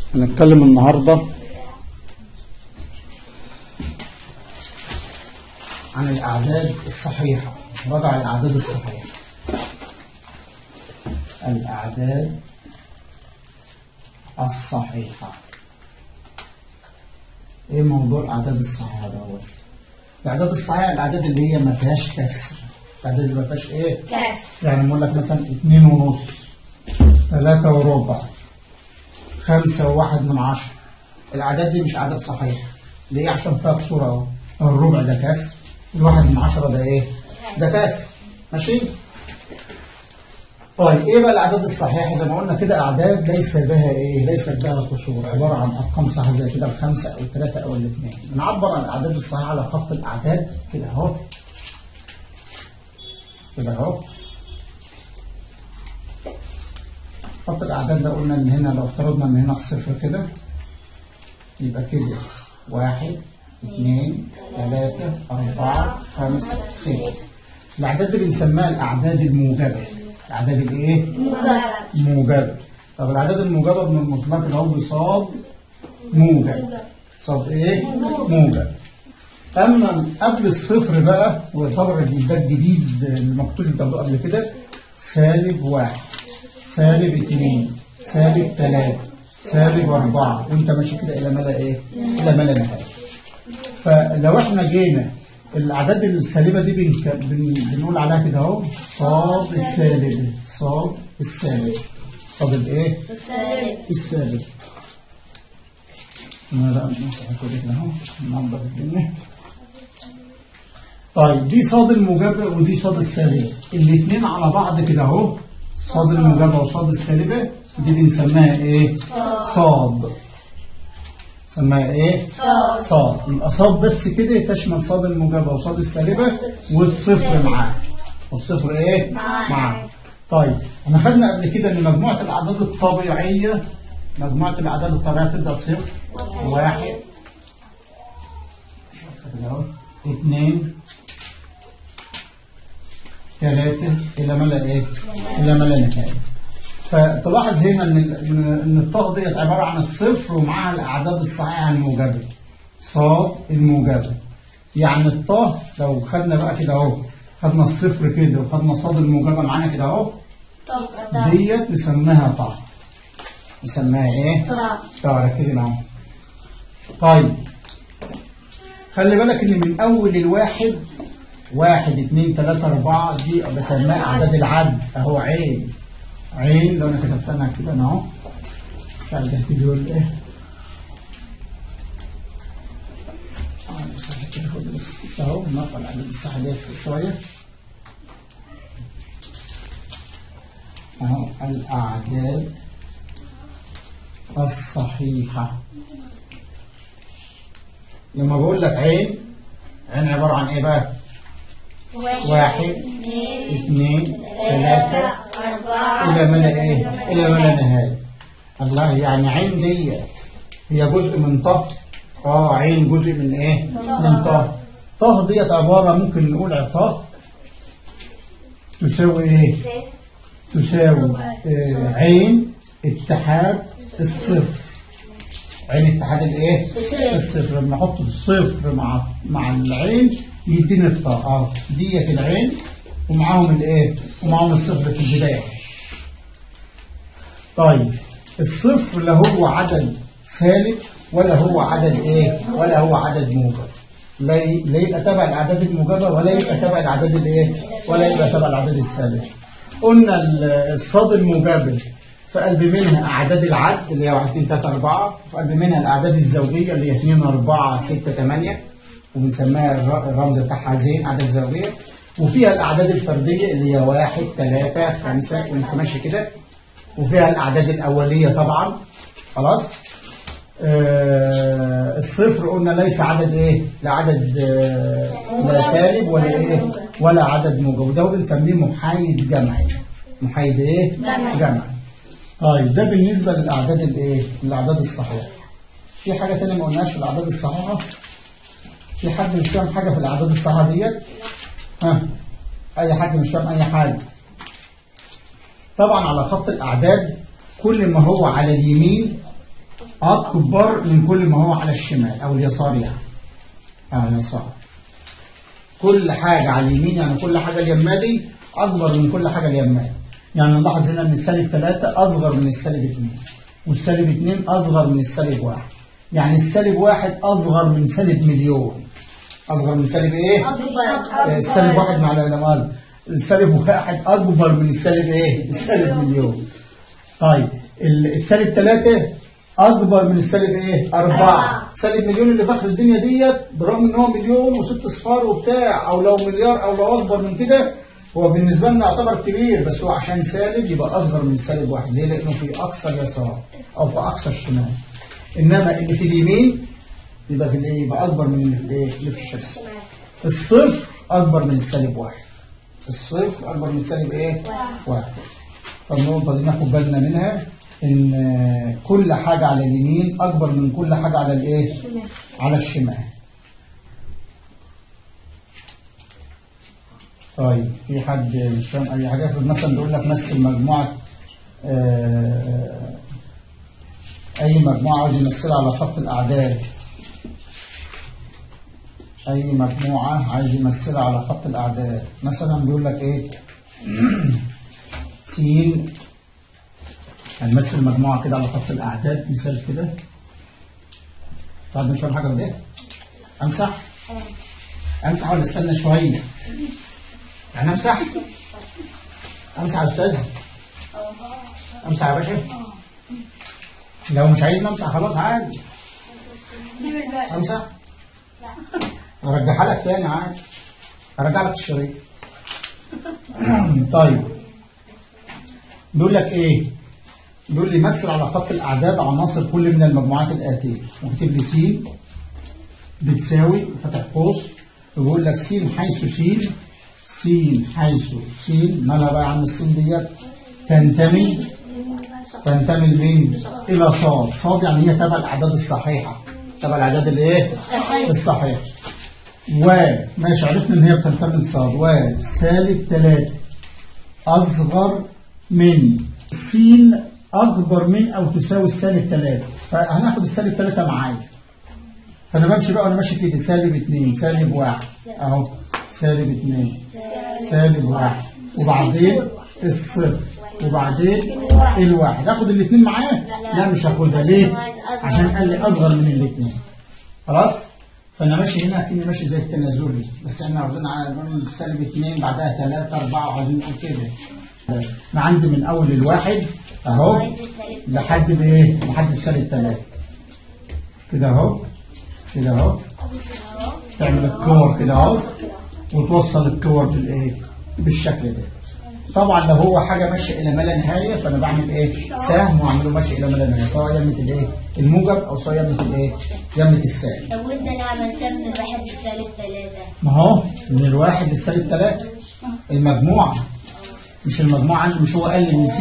هنتكلم النهارده عن الأعداد الصحيحة وضع الأعداد الصحيحة الأعداد الصحيحة إيه موضوع الأعداد الصحيحة ده هو؟ الأعداد الصحيحة الأعداد اللي هي ما فيهاش كسر الأعداد اللي ما فيهاش إيه؟ كسر يعني نقول لك مثلا اتنين ونص تلاتة وربع خمسة وواحد من عشرة الأعداد دي مش أعداد صحيحة ليه عشان فيها كسور أهو الربع ده كسر الواحد من عشرة ده إيه؟ ده كسر ماشي؟ طيب إيه بقى الأعداد الصحيحة زي ما قلنا كده أعداد ليس بها إيه؟ ليس بها كسور عبارة عن أرقام صحيحة زي كده الخمسة أو الثلاثة أو الاثنين بنعبر عن الأعداد الصحيحة على خط الأعداد كده أهو كده أهو خط الأعداد ده قلنا إن هنا لو افترضنا إن هنا الصفر كده يبقى كده واحد اثنين ثلاثة أربعة خمسة ستة الأعداد دي بنسميها الأعداد الموجبة الأعداد الإيه؟ مجرد موجبة طب الأعداد الموجبة من المطلق اللي هو بصاد موجب صاد إيه؟ موجب أما قبل الصفر بقى ويعتبر ده الجديد اللي ما كنتوش بتاخدوه قبل كده سالب واحد سالب اثنين سالب ثلاثة سالب أربعة وأنت ماشي كده إلى ما لا إيه؟ إلى ما لا نهاية. فلو إحنا جينا الأعداد السالبة دي بنك... بن... بنقول عليها كده أهو صاد السالب صاد السالب صاد الإيه؟ السالب السالب. أنا بقى نمسح كده أهو ننظف الدنيا. طيب دي صاد الموجبة ودي صاد السالبة الاثنين على بعض كده اهو صاد الموجبة وصاد السالبة دي بنسميها ايه صاد سماها ايه صاد صاد يبقى صاد بس كده تشمل صاد الموجبة وصاد السالبة والصفر معاه والصفر ايه معاه. معاه طيب احنا خدنا قبل كده ان مجموعة الاعداد الطبيعية مجموعة الاعداد الطبيعية تبدأ صفر واحد كده اهو اثنين ثلاثة إلى ما لا إيه؟ إلى ما لا نهاية. فتلاحظ هنا إن ال- إن إن الطاء ديت عبارة عن الصفر ومعاها الأعداد الصحيحة الموجبة. صاد الموجبة. يعني الطاء لو خدنا بقى كده أهو خدنا الصفر كده وخدنا صاد الموجبة معانا كده أهو طب ديت نسميها طاء. نسميها إيه؟ طب طيب ركزي معاهم طيب خلي بالك ان من اول الواحد واحد اثنين ثلاثة أربعة دي بسميها أعداد العد أهو عين عين لو أنا كتبت أنا كده أنا أهو مش عارف ده هتيجي ولا إيه آه، بس أنا كده خد بس أهو نقل الأعداد الصح ديت شوية أهو الأعداد الصحيحة لما بقول لك عين عين عبارة عن ايه بقى واحد اثنين اثنين ثلاثة أربعة إلى ما لا ايه إلى ما لا نهاية الله يعني عين دي هي جزء من طه اه عين جزء من ايه من طه طه ديت عبارة ممكن نقول طه تساوي ايه صفر تساوي آه، عين اتحاد الصفر عين اتحاد الايه الصفر. الصفر لما احط الصفر مع مع العين يديني الطاء اه ديت العين ومعاهم الايه ومعاهم الصفر في البدايه طيب الصفر لا هو عدد سالب ولا هو عدد ايه ولا هو عدد موجب لا ي- لا يبقى تبع الاعداد الموجبه ولا يبقى تبع الاعداد الايه ولا يبقى تبع الاعداد السالبه قلنا ال- الصاد المجابل في قلب منها اعداد العد اللي هي 1 2 3 4 وفي قلب منها الاعداد الزوجيه اللي هي 2 4 6 8 وبنسميها الر- الرمز بتاعها زين اعداد زوجيه وفيها الاعداد الفرديه اللي هي 1 3 5 وانت ماشي كده وفيها الاعداد الاوليه طبعا خلاص آه الصفر قلنا ليس عدد ايه لا عدد آه لا سالب ولا ايه ولا عدد موجب وده بنسميه محايد جمعي محايد ايه جمعي. جمعي طيب ده بالنسبه للاعداد الايه الاعداد الصحيحه في حاجه ثانيه ما قلناش في الاعداد الصحيحه في حد مش فاهم حاجه في الاعداد الصحيحه ديت ها اي حد مش فاهم اي حاجه طبعا على خط الاعداد كل ما هو على اليمين أكبر من كل ما هو على الشمال أو اليسار يعني أو اليسار كل حاجة على اليمين يعني كل حاجة اليمادي أكبر من كل حاجة اليمادي يعني نلاحظ هنا إن السالب 3 أصغر من السالب 2 والسالب 2 أصغر من السالب 1 يعني السالب 1 أصغر من سالب مليون أصغر من سالب إيه؟ أكبر السالب واحد مع العلماء السالب واحد أكبر من السالب إيه؟ السالب مليون طيب ال- السالب ثلاثة أكبر من السالب إيه؟ أربعة أربعة. سالب مليون اللي في آخر الدنيا ديت برغم إن هو مليون وست أصفار وبتاع أو لو مليار أو لو أكبر من كده هو بالنسبة لنا يعتبر كبير بس هو عشان سالب يبقى أصغر من السالب واحد ليه؟ لأنه في أقصى اليسار أو في أقصى الشمال إنما اللي في اليمين يبقى في الإيه؟ يبقى أكبر من اللي في الإيه؟ اللي في الشمال الصفر أكبر من السالب واحد الصفر أكبر من السالب إيه؟ واحد فالنقطة دي ناخد بالنا منها إن آه، كل حاجة على اليمين أكبر من كل حاجة على الإيه؟ على الشمال طيب في حد مش فاهم أي حاجة افرض مثلا بيقول لك مثل مجموعة آه، أي مجموعة عاوز يمثلها على خط الأعداد أي مجموعة عايز يمثلها على خط الأعداد مثلا بيقول لك إيه س هنمثل مجموعة كده على خط الأعداد مثال كده بعد مش فاهم حاجة من إيه؟ أمسح؟ أمسح ولا استنى شوية؟ يعني أمسح؟ أمسح يا أستاذ؟ أمسح يا باشا؟ لو مش عايز نمسح خلاص عادي أمسح؟ أرجعها لك تاني عادي أرجع لك الشريط طيب بيقول لك إيه؟ بيقول لي مثل على خط الأعداد عناصر كل من المجموعات الآتية وكتب لي س بتساوي فتح قوس وبيقول لك س حيث س س حيث س مالها بقى يا عم الس ديت تنتمي تنتمي لمين؟ إلى صاد صاد يعني هي تبع الأعداد الصحيحة تبع الأعداد الإيه؟ الصحيحة. الصحيحة وماشي عرفنا إن هي بتنتمي لصاد وسالب 3 أصغر من س أكبر من أو تساوي السالب 3 فهناخد السالب 3 معايا فأنا بمشي بقى وأنا ماشي كده سالب 2 سالب 1 أهو سالب 2 سالب 1 وبعدين الصفر وبعدين الواحد اخد الاثنين معاه لا مش هاخدها ليه عشان قال لي اصغر من الاثنين خلاص فانا ماشي هنا كاني ماشي زي التنازلي بس احنا واخدين على نقول سالب 2 بعدها 3 4 وعايزين نقول كده انا عندي من اول الواحد اهو لحد بايه لحد السالب 3 كده اهو كده اهو تعمل الكور كده اهو وتوصل الكور بالايه بالشكل ده طبعا لو هو حاجه ماشيه الى ما لا نهايه فانا بعمل ايه سهم واعمله ماشي الى ما لا نهايه سواء يمه الايه الموجب او سواء يمه الايه يمه السالب طب وانت انا عملتها من الواحد للسالب ثلاثة ما هو من الواحد للسالب ثلاثة المجموعة مش المجموعة عندي مش هو قال لي ان س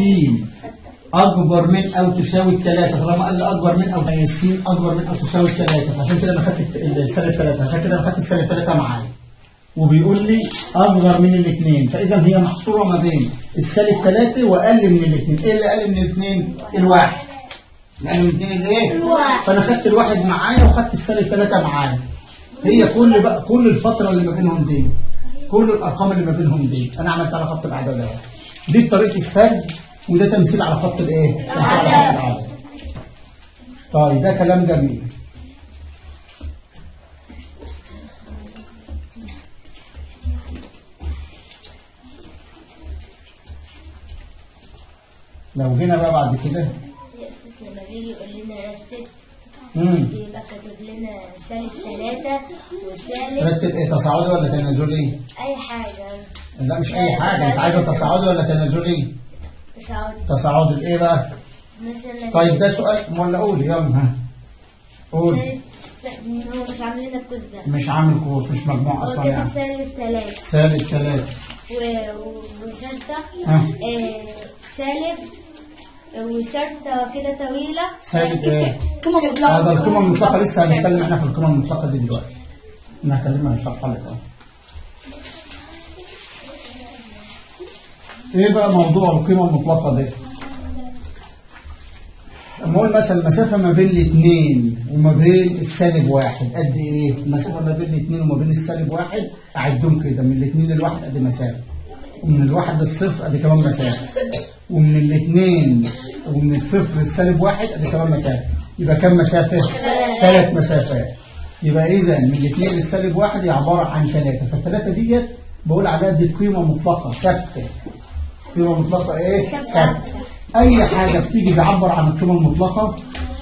أكبر من أو تساوي الثلاثة طالما قال لي أكبر من أو س أكبر من أو تساوي الثلاثة عشان كده أنا خدت السالب ثلاثة عشان كده أنا خدت السالب ثلاثة معايا وبيقول لي أصغر من الاثنين فإذا هي محصورة ما بين السالب ثلاثة وأقل من الاثنين إيه اللي أقل من الاثنين؟ الواحد لأن من الاثنين الإيه؟ الواحد. فأنا خدت الواحد معايا وخدت السالب ثلاثة معايا هي كل بقى كل الفترة اللي ما بينهم دي كل الأرقام اللي ما بينهم دي أنا عملت على خط الأعداد أهو دي طريقة السرد وده تمثيل على خط الإيه؟ تمثيل على خط الأعداد طيب ده كلام جميل لو جينا بقى بعد كده يا استاذ لما بيجي يقول لنا رتب امم بيبقى كاتب لنا سالب ثلاثة وسالب رتب ايه تصاعدي ولا تنازلي؟ أي حاجة لا مش اي حاجه انت عايزه تصاعدي ولا تنازلي؟ تساعد تصاعدي ايه بقى؟ مثلا طيب ده سؤال ولا قول يلا ها قول سالب سالب- هو مش عاملين الكوز ده مش عامل قوس مش مجموع هو اصلا كاتب يعني سالب ثلاثة سالب ثلاثة و- و- وشرطة ها. آه، سالب وشرطة كده طويلة سالب ايه؟ كما مطلقة هذا القيمة المطلقة لسه هنتكلم احنا في القيمة المطلقة دي دلوقتي انا هكلمها هشرحها لك اهو ايه بقى موضوع القيمة المطلقة دي؟ لما اقول مثلا المسافه ما بين الاثنين وما بين السالب واحد قد ايه؟ المسافه ما بين الاثنين وما بين السالب واحد اعدهم كده من الاثنين للواحد ادي مسافه ومن الواحد للصفر ادي كمان مسافه ومن الاثنين ومن الصفر للسالب واحد ادي كمان مسافه يبقى كم مسافه؟ ثلاث مسافات يبقى اذا من الاثنين للسالب واحد هي عباره عن ثلاثه فالثلاثه ديت بقول عليها دي قيمه مطلقه ثابته قيمه مطلقه ايه؟ ثابته اي حاجه بتيجي تعبر عن القيمه المطلقه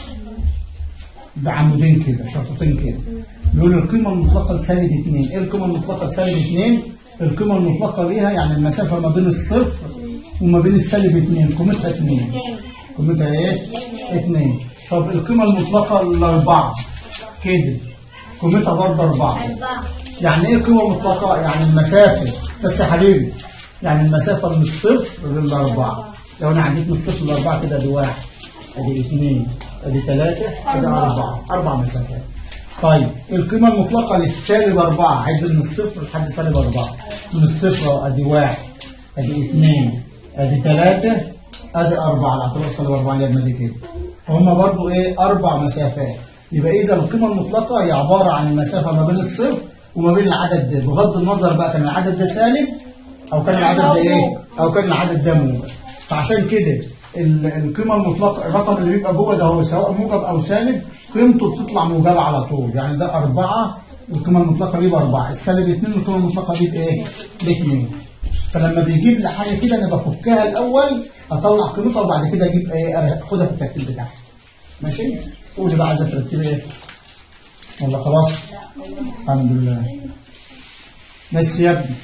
بعمودين كده شرطتين كده بيقول القيمه المطلقه لسالب 2 ايه القيمه المطلقه لسالب 2 القيمه المطلقه ليها يعني المسافه ما بين الصفر وما بين السالب 2 قيمتها 2 قيمتها ايه 2 طب القيمه المطلقه للاربعه كده قيمتها برضه 4 أربعة يعني ايه قيمه مطلقه يعني المسافه بس يا حبيبي يعني المسافه من الصفر للاربعه لو انا عديت من الصفر للاربعه كده ادي واحد ادي اثنين ادي ثلاثه ادي اربعه اربع مسافات طيب القيمه المطلقه للسالب اربعه عايز من الصفر لحد سالب اربعه من الصفر ادي واحد ادي اثنين ادي ثلاثه ادي اربعه على اعتبار سالب اربعه لما دي كده فهم برضو ايه اربع مسافات يبقى اذا القيمه المطلقه هي عباره عن المسافه ما بين الصفر وما بين العدد ده بغض النظر بقى كان العدد ده سالب او كان العدد ده ايه او كان العدد ده موجب فعشان كده ال- القيمه المطلقه الرقم اللي بيبقى جوه ده هو سواء موجب او سالب قيمته بتطلع موجبه على طول يعني ده أربعة القيمه المطلقه بيبقى أربعة السالب اتنين القيمه المطلقه بيبقى ايه؟ باتنين فلما بيجيب لي حاجه كده انا بفكها الاول اطلع قيمتها وبعد كده اجيب ايه اخدها في الترتيب بتاعها ماشي؟ قولي بقى عايزه ترتبي ايه؟ ولا خلاص؟ الحمد لله بس يا ابني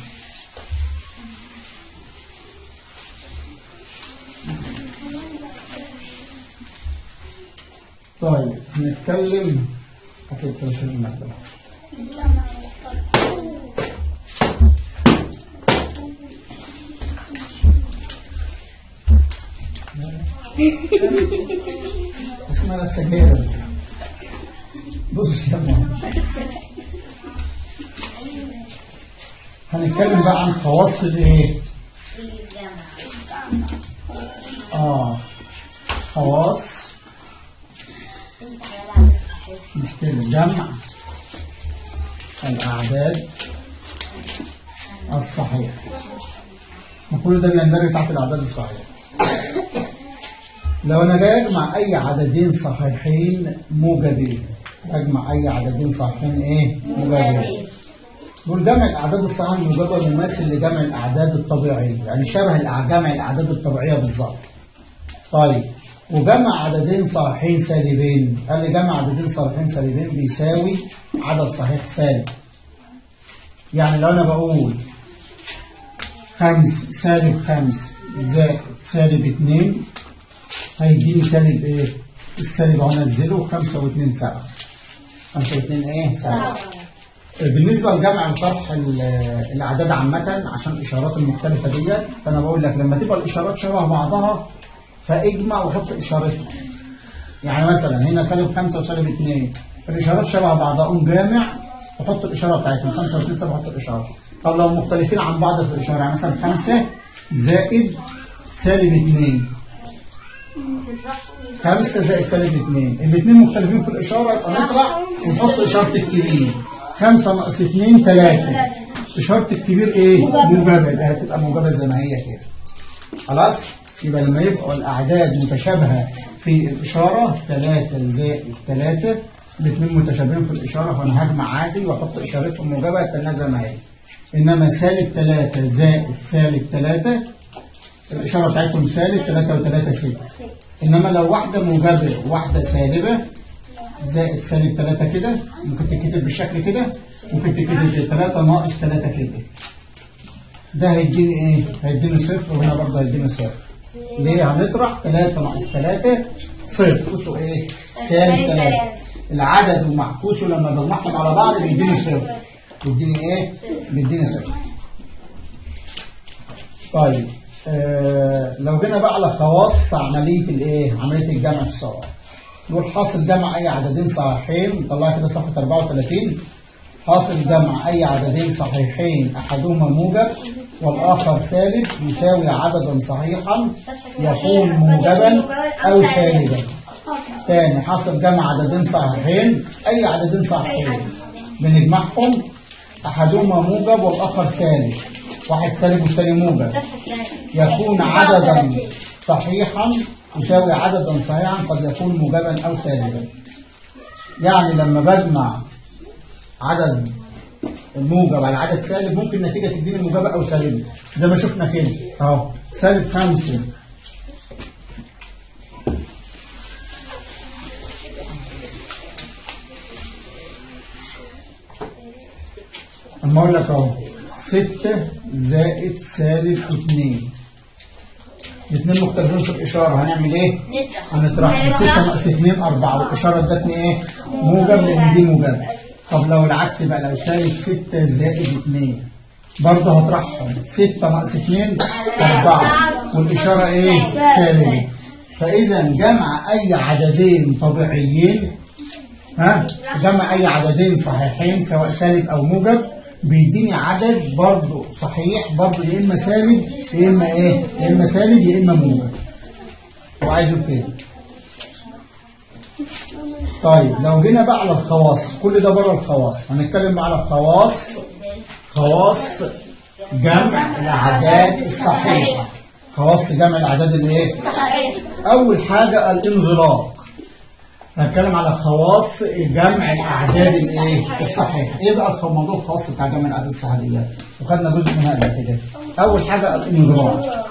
طيب نتكلم هتلاقي التلاشين المادة تسمع نفسك هنا بص يا ماما هنتكلم بقى عن خواص الايه؟ الجامعة اه خواص امسح على العدد الصحيح مشكلة جمع الأعداد الصحيحة المفروض ده بيندرج تحت الأعداد الصحيحة لو أنا جاي أجمع أي عددين صحيحين موجبين أجمع أي عددين صحيحين إيه؟ موجبين دول جمع الأعداد الصحيحة الموجبة مماثل لجمع الأعداد الطبيعية يعني شبه الأع- جمع الأعداد الطبيعية بالظبط طيب وجمع عددين صحيحين سالبين قال لي جمع عددين صحيحين سالبين بيساوي عدد صحيح سالب يعني لو انا بقول خمس سالب خمس زائد سالب اتنين هيديني سالب ايه؟ السالب اهو نزله خمسة واتنين سبعة خمسة واتنين ايه؟ سبعة بالنسبة لجمع وطرح ال- الأعداد عامة عشان الإشارات المختلفة ديت فأنا بقول لك لما تبقى الإشارات شبه بعضها فاجمع وحط إشارتها يعني مثلا هنا سالب خمسة وسالب اتنين الإشارات شبه بعضها أقوم جامع وحط الإشارة بتاعتهم خمسة واتنين سبعة حط الإشارة طب لو مختلفين عن بعض في الإشارة يعني مثلا خمسة زائد سالب اتنين خمسة زائد سالب اتنين الاثنين مختلفين في الإشارة يبقى نطلع ونحط إشارة الكبير خمسة ناقص اتنين تلاتة إشارة الكبير إيه؟ موجبة يبقى هتبقى موجبة زي ما هي كده خلاص؟ يبقى لما يبقى الأعداد متشابهة في الإشارة تلاتة زائد تلاتة الاثنين متشابهين في الإشارة فأنا هجمع عادي وأحط إشارتهم موجبة تنها زي ما هي إنما سالب تلاتة زائد سالب تلاتة الإشارة بتاعتهم سالب 3 و3 6 إنما لو واحدة موجبة وواحدة سالبة زائد سالب 3 كده ممكن تتكتب بالشكل كده ممكن تتكتب 3 ناقص 3 كده ده هيديني إيه؟ هيديني صفر وهنا برضه هيديني صفر ليه هنطرح 3 ناقص 3 صفر بصوا إيه؟ سالب 3 العدد ومعكوسه لما بجمعهم على بعض بيديني صفر بيديني إيه؟ بيديني صفر طيب آه لو جينا بقى على خواص عمليه الايه عمليه الجمع في الصواب نقول حاصل جمع اي عددين صحيحين نطلعها كده صفحه 34 حاصل جمع اي عددين صحيحين احدهما موجب والاخر سالب يساوي عددا صحيحا يكون موجبا او سالبا تاني حاصل جمع عددين صحيحين اي عددين صحيحين بنجمعهم احدهما موجب والاخر سالب واحد سالب والثاني موجب يكون عددا صحيحا يساوي عددا صحيحا قد يكون موجبا او سالبا يعني لما بجمع عدد موجب على عدد سالب ممكن النتيجه تديني موجبه او سالبه زي ما شفنا كده اهو سالب خمسه اما اقول لك اهو 6 زائد سالب 2 الاثنين مختلفين في الاشاره هنعمل ايه؟ هنطرح 6 ناقص 2 4 والاشاره ادتني ايه؟ موجب لان دي موجب طب لو العكس بقى لو سالب 6 زائد 2 برضه هطرحهم 6 ناقص 2 4 والاشاره ايه؟ سالبه فاذا جمع اي عددين طبيعيين ها جمع اي عددين صحيحين سواء سالب او موجب بيديني عدد برضه صحيح برضه يا اما سالب يا اما ايه يا اما سالب يا اما موجب وعايزه تاني طيب لو جينا بقى على الخواص كل ده بره الخواص هنتكلم بقى على الخواص خواص جمع الاعداد الصحيحه خواص جمع الاعداد الايه اول حاجه الانغلاق هنتكلم على خواص جمع الاعداد الايه الصحيحه ايه بقى الخ- موضوع الخاص بتاع جمع الاعداد الصحيحه دي وخدنا جزء منها قبل كده اول حاجه الانغلاق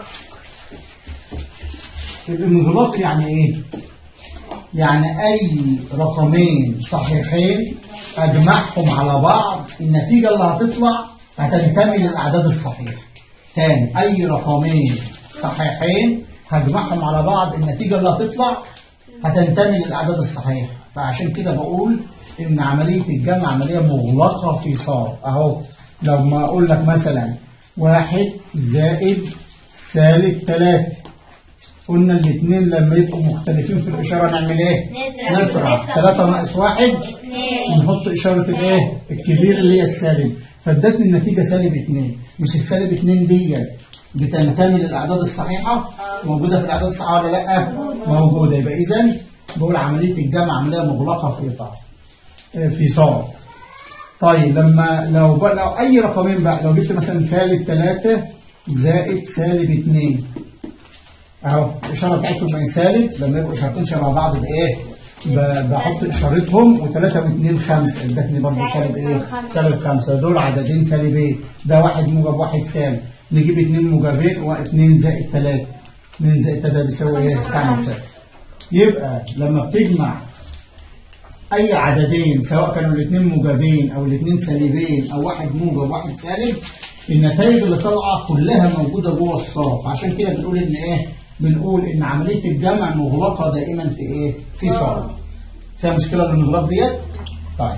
الانغلاق يعني ايه يعني اي رقمين صحيحين اجمعهم على بعض النتيجه اللي هتطلع هتنتمي للاعداد الصحيحه تاني اي رقمين صحيحين هجمعهم على بعض النتيجه اللي هتطلع هتنتمي للاعداد الصحيحه فعشان كده بقول ان عمليه الجمع عمليه مغلقه في صاد اهو لو ما اقول لك مثلا واحد زائد سالب ثلاثة قلنا الاثنين لما يبقوا مختلفين في الاشاره نعمل ايه؟ نطرح. نطرح 3 ناقص واحد اتنين ونحط اشاره الايه؟ الكبير اللي هي السالب فادتني النتيجه سالب 2 مش السالب 2 دي بتنتمي للاعداد الصحيحه موجوده في الاعداد الصحيحه ولا لا؟ موجوده يبقى اذا بقول عمليه الجمع عمليه مغلقه في اطار في صاد طيب لما لو بقى لو اي رقمين بقى لو جبت مثلا سالب 3 زائد سالب 2 اهو الاشاره بتاعتهم هي سالب لما يبقوا اشارتين شبه بعض بايه؟ ب- بحط اشارتهم و3 و2 5 ادتني برضه سالب ايه؟ سالب 5 دول عددين سالبين ده واحد موجب واحد سالب نجيب اثنين موجبين واثنين زائد 3 2 زائد 3 بيساوي ايه؟ 5 يبقى لما بتجمع اي عددين سواء كانوا الاثنين موجبين او الاثنين سالبين او واحد موجب وواحد سالب النتائج اللي طالعه كلها موجوده جوه الصاف عشان كده بنقول ان ايه بنقول ان عمليه الجمع مغلقه دائما في ايه في صاف فيها مشكله الانغلاق ديت طيب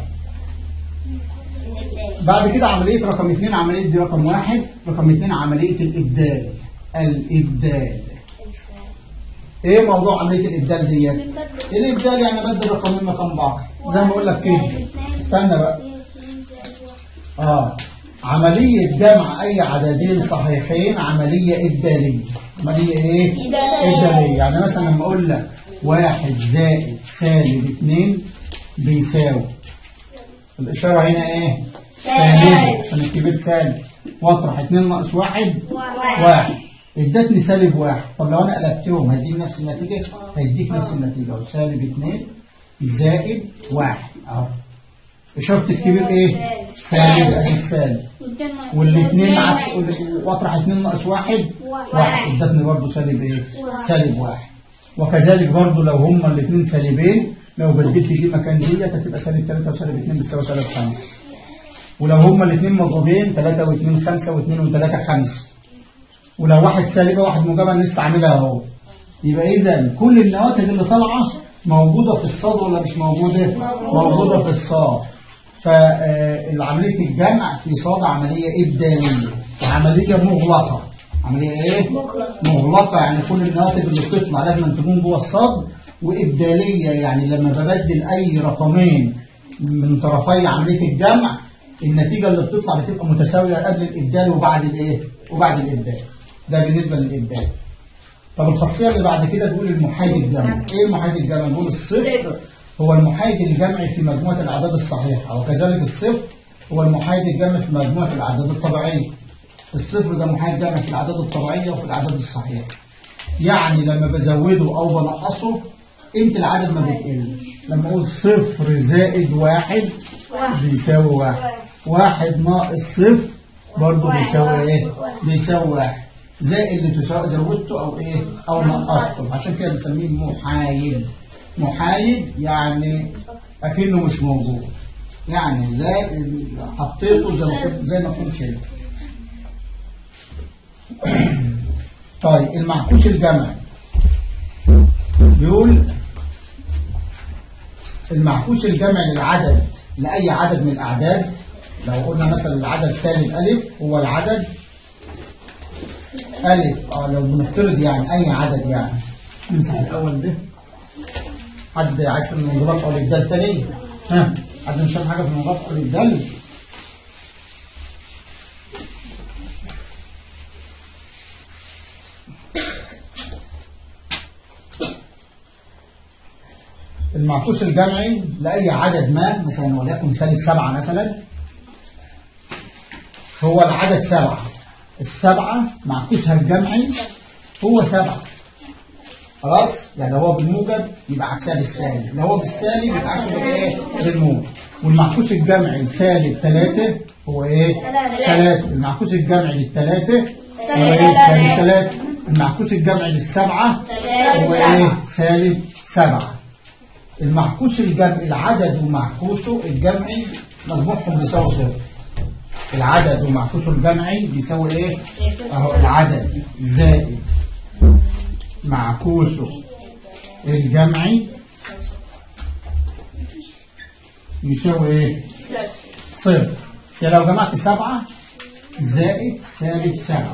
بعد كده عمليه رقم اثنين عمليه دي رقم واحد رقم اثنين عمليه الابدال الابدال ايه موضوع عمليه الابدال ديت الابدال يعني بدل رقمين مكان بعض زي ما بقول لك كده استنى بقى اه عمليه جمع اي عددين صحيحين عمليه ابداليه عمليه ايه ابداليه يعني مثلا لما اقول لك واحد زائد سالب اثنين بيساوي الاشاره هنا ايه سالبه عشان الكبير سالب واطرح اثنين ناقص واحد واحد ادتني سالب واحد طب لو انا قلبتهم هيديني نفس النتيجه هيديك نفس النتيجه اهو سالب 2 زائد واحد اهو اشاره الكبير ايه سالب ادي السالب والاثنين عكس واطرح 2 ناقص واحد واحد ادتني برضه سالب ايه سالب واحد وكذلك برضه لو هما الاثنين سالبين لو بدلت دي مكان ديت هتبقى سالب 3 وسالب 2 بتساوي سالب 5 ولو هما الاثنين مضروبين 3 و2 5 و2 و3 5 ولو واحد سالبه واحد موجبه انا لسه عاملها اهو يبقى اذا كل النواتج اللي طالعه موجوده في الصاد ولا مش موجوده؟ موجوده في الصاد فعمليه الجمع في صاد عمليه ابداليه عمليه مغلقه عمليه ايه؟ مغلقه يعني كل النواتج اللي بتطلع لازم تكون جوه الصاد وابداليه يعني لما ببدل اي رقمين من طرفي عمليه الجمع النتيجه اللي بتطلع بتبقى متساويه قبل الابدال وبعد الايه؟ وبعد الابدال ده بالنسبه للابدال طب الخاصيه اللي بعد كده تقول المحايد الجمعي ايه المحايد الجمعي نقول الصفر هو المحايد الجمعي في مجموعه الاعداد الصحيحه وكذلك الصفر هو المحايد الجمعي في مجموعه الاعداد الطبيعيه الصفر ده محايد جمعي في الاعداد الطبيعيه وفي الاعداد الصحيحه يعني لما بزوده او بنقصه قيمه العدد ما بتقلش لما اقول صفر زائد واحد بيساوي واحد واحد ناقص صفر برضه بيساوي ايه؟ بيساوي واحد زائد اللي تساوي زودته او ايه؟ او نقصته عشان كده بنسميه محايد محايد يعني اكنه مش موجود يعني زي حطيته زي ما كنت- زي ما كنت شايف طيب المعكوس الجمعي بيقول المعكوس الجمعي للعدد لأي عدد من الأعداد لو قلنا مثلا العدد سالب ألف هو العدد ألف اه لو بنفترض يعني أي عدد يعني نمسح الأول ده حد عايز المضاف أو الإبدال تاني ها حد مش فاهم حاجة في المضاف أو الإبدال المعكوس الجمعي لأي عدد ما مثلا وليكن سالب سبعة مثلا هو العدد سبعة السبعة معكوسها الجمعي هو سبعة خلاص يعني لو هو بالموجب يبقى عكسها بالسالب لو هو بالسالب يبقى عكسه بالايه بالموجب والمعكوس الجمعي سالب ثلاثة هو ايه ثلاثة المعكوس الجمعي للثلاثة هو ايه سالب ثلاثة المعكوس الجمعي للسبعة هو ايه سالب سبعة المعكوس الجمعي العدد ومعكوسه الجمعي مجموعهم بيساوي صفر العدد ومعكوسه الجمعي بيساوي ايه اهو العدد زائد معكوسه الجمعي يساوي ايه صفر يعني لو جمعت سبعة زائد سالب سبعة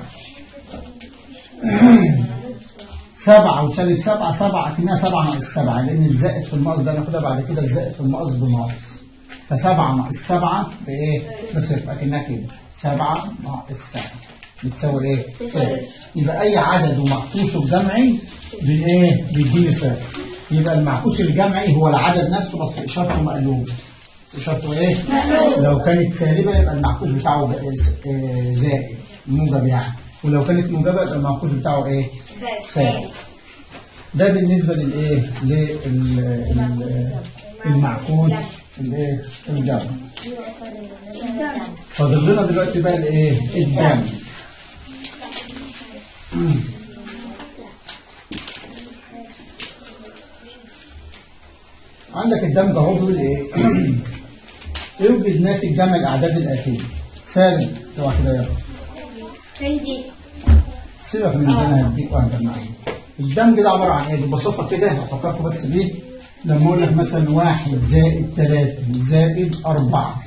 سبعة وسالب سبعة سبعة أكنها سبعة ناقص سبعة لأن الزائد في الناقص ده ناخدها بعد كده الزائد في الناقص بناقص فسبعة ناقص سبعة بإيه؟ بصفر أكنها كده سبعة ناقص سبعة بتساوي إيه؟ صفر يبقى أي عدد ومعكوسه الجمعي بإيه؟ بيديني صفر يبقى المعكوس الجمعي هو العدد نفسه بس إشارته مقلوبة إشارته إيه؟ لو كانت سالبة يبقى المعكوس بتاعه آه، زائد موجب يعني ولو كانت موجبة يبقى المعكوس بتاعه إيه؟ سالب ده بالنسبة للايه للمعكوس الايه الجمع فاضل لنا دلوقتي بقى الايه الدم مم. عندك الدمج اهو بيقول ايه اوجد ناتج جمع الاعداد الاتيه سالب اوعى كده يلا عندي سيبك من اللي انا هديك واحده معايا الدمج ده عباره عن ايه ببساطه كده هفكركم بس بيه لما اقول لك مثلا واحد زائد ثلاثة زائد أربعة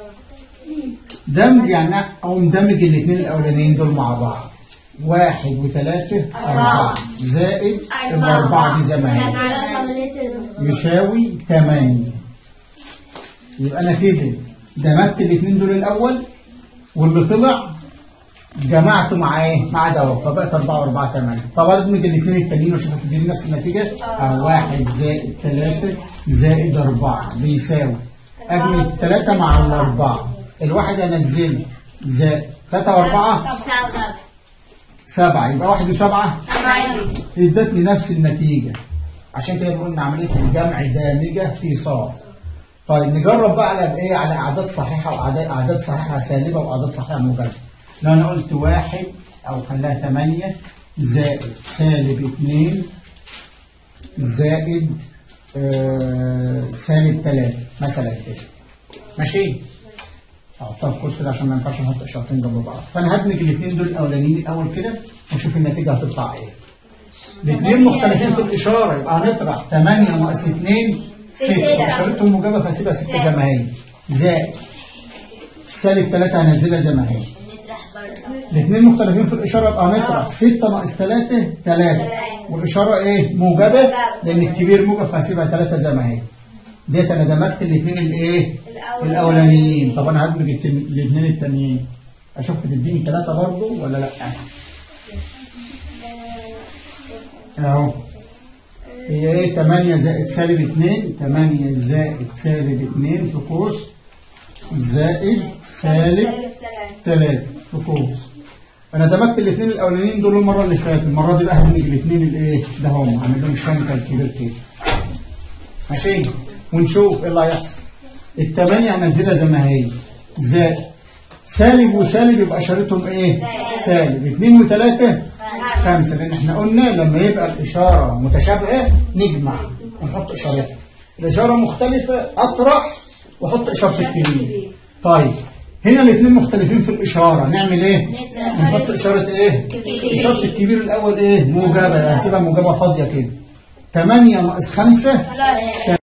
دمج يعني أقوم دمج الاثنين الأولانيين دول مع بعض واحد وثلاثة أربعة زائد الأربعة دي زي ما هي يساوي 8 يبقى أنا كده دمجت الاثنين دول الأول واللي طلع جمعته مع ايه؟ مع دوت فبقت 4 و4 8 طب ادمج الاثنين التانيين واشوف هتديني نفس النتيجه اه 1 زائد 3 زائد 4 بيساوي اجمع الثلاثه مع الاربعه الواحد انزله زائد 3 و4 7 يبقى 1 و7 ادتني نفس النتيجه عشان كده قلنا عمليه الجمع دامجه في صاد طيب نجرب بقى على ايه على اعداد صحيحه واعداد اعداد صحيحه سالبه واعداد صحيحه موجبه لو انا قلت واحد او خلاها 8 زائد سالب 2 زائد آه سالب 3 مثلا كده ماشي احطها في قوس كده عشان ما ينفعش نحط اشارتين جنب بعض فانا هدمج الاثنين دول الاولانيين الاول كده واشوف النتيجه هتطلع ايه الاثنين مختلفين في الاشاره يبقى هنطرح 8 ناقص 2 6 اشارتهم موجبه فاسيبها 6 زي ما هي زائد سالب 3 هنزلها زي ما هي الاثنين مختلفين في الإشارة يبقى هنطرح 6 ناقص 3 3 والإشارة إيه؟ موجبة لأن الكبير موجب فهسيبها 3 زي ما هي ديت أنا دمجت الاثنين الإيه؟ الأولانيين طب أنا هدمج الاثنين التانيين أشوف تديني 3 برضه ولا لأ؟ اهو هي ايه 8 زائد سالب 2 8 زائد سالب 2 في قوس زائد سالب 3 في قوس انا دمجت الاثنين الاولانيين دول المره اللي فاتت المره دي بقى هدمج الاثنين الايه ده هم هعمل لهم شنكل كبير كده ماشي ونشوف ايه اللي هيحصل الثمانية هننزلها زي ما هي زائد سالب وسالب يبقى اشارتهم ايه سالب اثنين وثلاثة خمسة لان احنا قلنا لما يبقى الاشارة متشابهة نجمع ونحط اشارتها الاشارة مختلفة اطرح واحط اشارة الكبير طيب هنا الاثنين مختلفين في الاشارة نعمل ايه نحط اشارة ايه اشارة الكبير الاول ايه موجبة هنسيبها موجبة فاضية كده 8 ناقص 5